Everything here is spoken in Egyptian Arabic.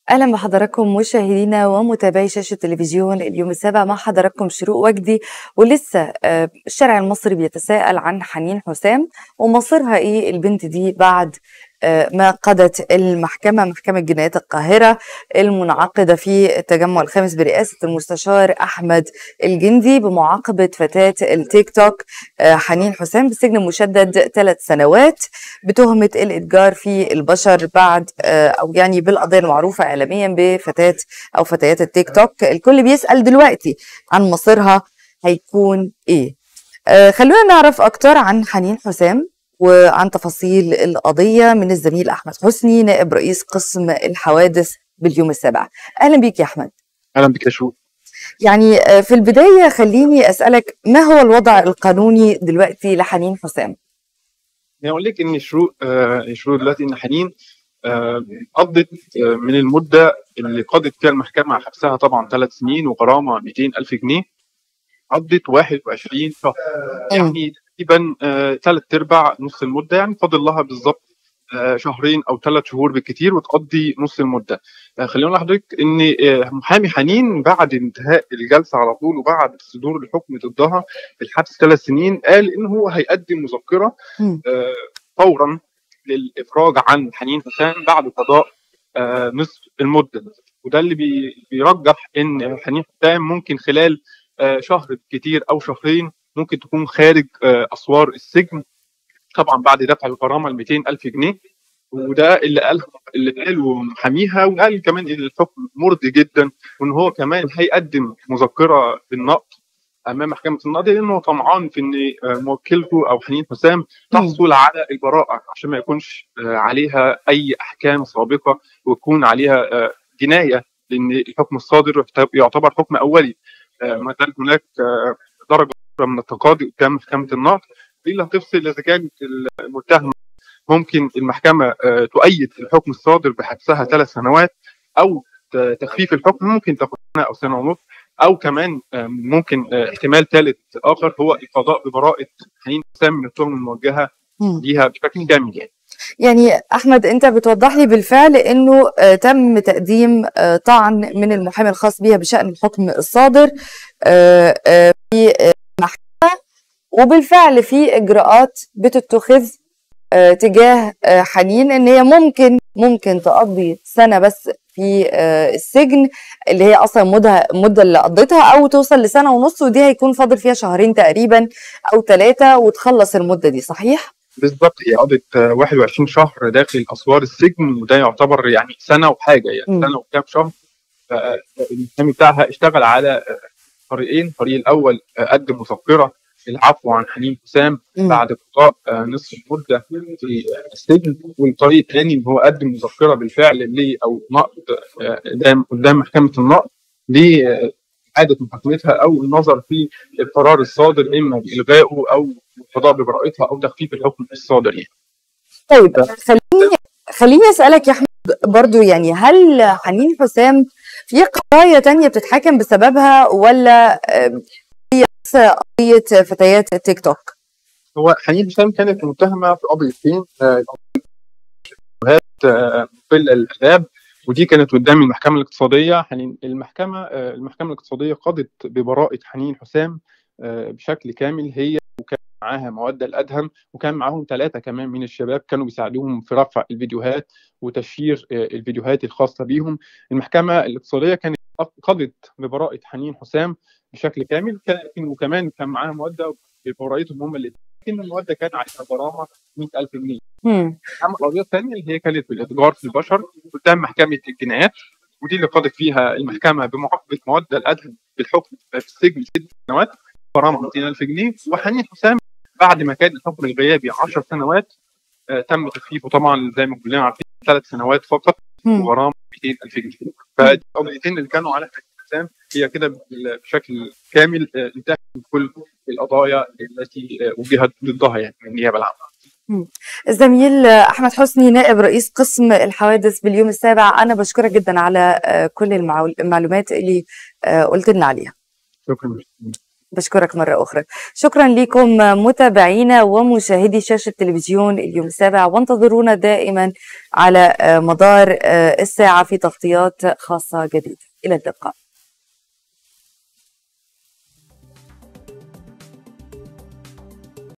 اهلا بحضراتكم مشاهدينا ومتابعي شاشه تلفزيون اليوم السابع مع حضراتكم شروق وجدي ولسه آه، الشارع المصري بيتساءل عن حنين حسام ومصيرها ايه البنت دي بعد آه، ما قضت المحكمة محكمة جنايات القاهرة المنعقدة في التجمع الخامس برئاسة المستشار أحمد الجندي بمعاقبة فتاة التيك توك آه، حنين حسام بسجن مشدد ثلاث سنوات بتهمة الإتجار في البشر بعد آه، أو يعني بالقضية المعروفة إعلاميا بفتاة أو فتيات التيك توك الكل بيسأل دلوقتي عن مصيرها هيكون إيه خلونا نعرف أكتر عن حنين حسام وعن تفاصيل القضية من الزميل أحمد حسني نائب رئيس قسم الحوادث باليوم السابع أهلا بيك يا أحمد أهلا بك يا شو يعني في البداية خليني أسألك ما هو الوضع القانوني دلوقتي لحنين حسام؟ يعني أقول لك إن شروق آه شروق دلوقتي إن حنين آه قضت آه من المدة اللي قضت فيها المحكمة حبسها طبعا ثلاث سنين وغرامة 200 ألف جنيه قضت 21 شهر يعني تقريبا ثلاث آه ارباع نص المده يعني فاضل لها بالظبط آه شهرين او ثلاث شهور بالكثير وتقضي نص المده آه خلينا نقول لحضرتك ان محامي حنين بعد انتهاء الجلسه على طول وبعد صدور الحكم ضدها الحبس ثلاث سنين قال ان هو هيقدم مذكره فورا للافراج عن حنين حسام بعد قضاء نصف المده وده اللي بيرجح ان حنين حسام ممكن خلال شهر كتير او شهرين ممكن تكون خارج اسوار السجن طبعا بعد دفع الغرامه ال 200 الف جنيه وده اللي قال اللي قاله محاميها وقال كمان ان الحكم مرضي جدا وان هو كمان هيقدم مذكره بالنقد امام محكمه النقد لانه طمعان في ان موكلته او حنين حسام تحصل على البراءه عشان ما يكونش عليها اي احكام سابقه ويكون عليها جنايه لان الحكم الصادر يعتبر حكم اولي ما زال هناك درجه من التقاضي قدام محكمه النقد دي اللي هتفصل اذا كانت المتهمه ممكن المحكمه تؤيد الحكم الصادر بحبسها ثلاث سنوات او تخفيف الحكم ممكن تاخد سنه او سنه ونص او كمان ممكن احتمال ثالث اخر هو القضاء ببراءه حنين حسام من التهم الموجهه ليها بشكل كامل يعني. يعني احمد انت بتوضح لي بالفعل انه تم تقديم طعن من المحامي الخاص بها بشان الحكم الصادر في المحكمه وبالفعل في اجراءات بتتخذ تجاه حنين ان هي ممكن ممكن تقضي سنه بس في السجن اللي هي اصلا مدة المده اللي قضيتها او توصل لسنه ونص ودي هيكون فاضل فيها شهرين تقريبا او ثلاثه وتخلص المده دي صحيح؟ بالظبط هي قضت 21 شهر داخل اسوار السجن وده يعتبر يعني سنه وحاجه يعني م. سنه وكام شهر فالمحامي بتاعها اشتغل على طريقين الطريق الاول قدم مذكره العفو عن حنين حسام بعد قضاء نصف المده في السجن والطريق الثاني ان هو قدم مذكره بالفعل ل او نقد قدام قدام محكمه النقد لإعادة محاكمتها أو النظر في القرار الصادر إما بإلغائه أو القضاء ببراءتها أو تخفيف الحكم الصادر يعني. طيب خليني خليني أسألك يا أحمد برضو يعني هل حنين حسام في قضايا تانية بتتحاكم بسببها ولا هي بس قضية فتيات التيك توك؟ هو حنين حسام كانت متهمة في قضيتين في الإرهاب ودي كانت قدام المحكمة الاقتصادية حنين المحكمة المحكمة الاقتصادية قضت ببراءة حنين حسام بشكل كامل هي وكان معاها مودة الأدهم وكان معاهم ثلاثة كمان من الشباب كانوا بيساعدوهم في رفع الفيديوهات وتشهير الفيديوهات الخاصة بيهم المحكمة الاقتصادية كانت قضت ببراءة حنين حسام بشكل كامل وكمان كان معاها مودة ببراءتهم هم الاثنين لكن المواد كان عليها غرامه 100000 جنيه. اما القضيه الثانيه اللي هي كانت بالاتجار في البشر قدام محكمه الجنايات ودي اللي قضت فيها المحكمه بمعاقبه مواد الادهم بالحكم في السجن ست سنوات غرامه 200000 جنيه وحنين حسام بعد ما كان الحكم الغيابي 10 سنوات آه تم تخفيفه طبعا زي ما كلنا عارفين ثلاث سنوات فقط وغرامه 200000 جنيه فدي القضيتين اللي كانوا على حسام هي كده بشكل كامل انتهت من كل القضايا التي وجهت ضدها يعني من النيابه العامه. الزميل احمد حسني نائب رئيس قسم الحوادث باليوم السابع انا بشكرك جدا على كل المعلومات اللي قلت لنا عليها. شكرا بشكرك مرة أخرى شكرا لكم متابعينا ومشاهدي شاشة تلفزيون اليوم السابع وانتظرونا دائما على مدار الساعة في تغطيات خاصة جديدة إلى اللقاء